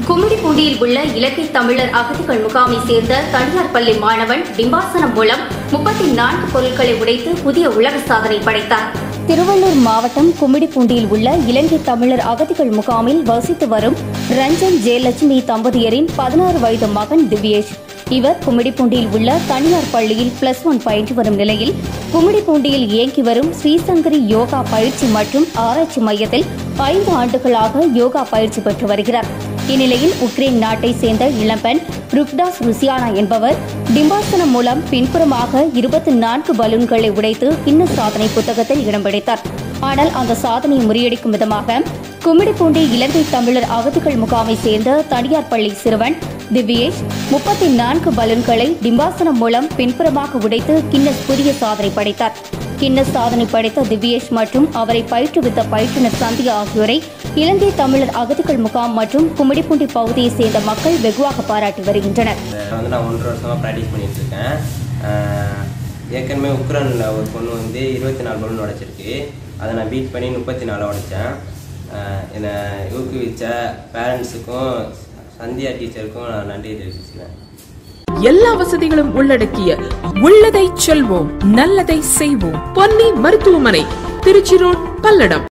கும்மிடிப்பூண்டியில் உள்ள இலங்கை தமிழர் அகதிகள் முகாமை சேர்ந்த தனியார் பள்ளி மாணவன் டிம்பாசனம் மூலம் முப்பத்தி நான்கு பொருட்களை உடைத்து புதிய உலக சாதனை படைத்தார் திருவள்ளூர் மாவட்டம் கும்மிடிப்பூண்டியில் உள்ள இலங்கை தமிழர் அகதிகள் முகாமில் வசித்து வரும் ரஞ்சன் ஜெயலட்சுமி தம்பதியரின் பதினாறு வயது மகன் திவ்யேஷ் இவர் கும்மிடிப்பூண்டியில் உள்ள தனியார் பள்ளியில் பிளஸ் ஒன் பயின்று வரும் நிலையில் கும்மிடிப்பூண்டியில் இயங்கி வரும் ஸ்ரீசங்கரி யோகா பயிற்சி மற்றும் ஆராய்ச்சி மையத்தில் ஐந்து ஆண்டுகளாக யோகா பயிற்சி பெற்று வருகிறார் இந்நிலையில் உக்ரைன் நாட்டை சேர்ந்த இளம்பெண் ருக்டாஸ் ருசியானா என்பவர் டிம்பாசனம் மூலம் பின்புறமாக இருபத்தி நான்கு பலூன்களை உடைத்து கின்னஸ் சாதனை புத்தகத்தில் இடம் பிடித்தார் ஆனால் அந்த சாதனையை முறியடிக்கும் விதமாக கும்மிடிப்பூண்டி இலங்கை தமிழர் அகதிகள் முகாமை சேர்ந்த தனியார் பள்ளி சிறுவன் திவ்யேஷ் முப்பத்தி நான்கு பலூன்களை டிம்பாசனம் மூலம் பின்புறமாக உடைத்து கின்னஸ் புதிய சாதனை படைத்தார் கின்னஸ் சாதனை படைத்த திவ்யேஷ் மற்றும் அவரை பயிற்றுவித்த பயிற்றுனர் சந்தியா ஆகியோரை இலங்கை தமிழர் அகதிகள் முகாம் மற்றும் கும்மிடிப்பூண்டி பகுதியைச் சேர்ந்த மக்கள் வெகுவாக பாராட்டி வருகின்றனர் இதை வந்து நான் ஒன்றரை வருஷமாக ப்ராக்டிஸ் பண்ணிட்டு இருக்கேன் ஆஹ் ஏற்கனவே உக்ரைனில் ஒரு பொண்ணு வந்து இருபத்தி நாலு பலூன் உடைச்சிருக்கு அதை நான் பீட் பண்ணி முப்பத்தி நாலு உடைச்சேன் ஆஹ் என்னை ஊக்குவிச்ச பேரண்ட்ஸுக்கும் சந்தியா டீச்சருக்கும் நான் நன்றி தெரிவிச்சுக்கிறேன் எல்லா வசதிகளும் உள்ளடக்கிய உள்ளதை செல்வோம் நல்லதை செய்வோம் பொன்னி மருத்துவமனை திருச்சி ரோட் பல்லடம்